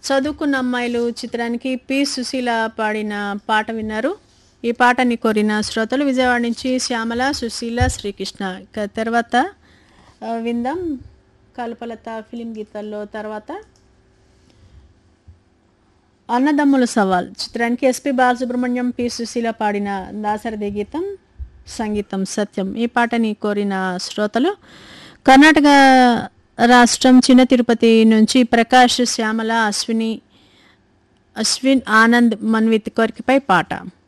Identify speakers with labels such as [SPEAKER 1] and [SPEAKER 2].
[SPEAKER 1] చదువుకున్న అమ్మాయిలు చిత్రానికి పి సుశీల పాడిన పాట విన్నారు ఈ పాటని కోరిన శ్రోతలు విజయవాడ నుంచి శ్యామల సుశీల శ్రీకృష్ణ ఇక తర్వాత ఆ, విందాం కల్పలత ఫిలిం గీతాల్లో తర్వాత అన్నదమ్ముల సవాల్ చిత్రానికి ఎస్పి బాలసుబ్రహ్మణ్యం పి సుశీల పాడిన దాసరథి గీతం సంగీతం సత్యం ఈ పాటని కోరిన శ్రోతలు కర్ణాటక రాష్ట్రం చిన్న తిరుపతి నుంచి ప్రకాష్ శ్యామల అశ్విని అశ్విన్ ఆనంద్ మన్విత్ కోరికపై పాట